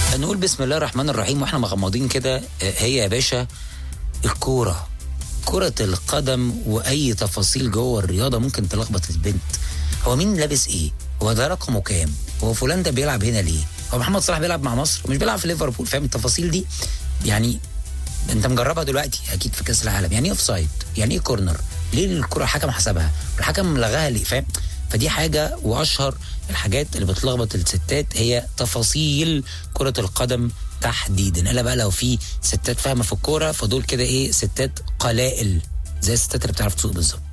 نقول بسم الله الرحمن الرحيم واحنا مغمضين كده آه، هي يا باشا الكوره كرة القدم وأي تفاصيل جوه الرياضة ممكن تلخبط البنت هو مين لابس إيه؟ هو ده رقمه كام؟ هو فلان ده بيلعب هنا ليه؟ هو محمد صلاح بيلعب مع مصر ومش بيلعب في ليفربول فاهم التفاصيل دي؟ يعني انت مجربها دلوقتي اكيد في كاس العالم يعني ايه اوف سايد يعني ايه كورنر ليه الكره الحكم حسبها والحكم لغاها ليه فاهم فدي حاجه واشهر الحاجات اللي بتلخبط الستات هي تفاصيل كره القدم تحديدا الا بقى لو في ستات فاهمه في الكوره فدول كده ايه ستات قلائل زي الستات اللي بتعرف تسوق بالظبط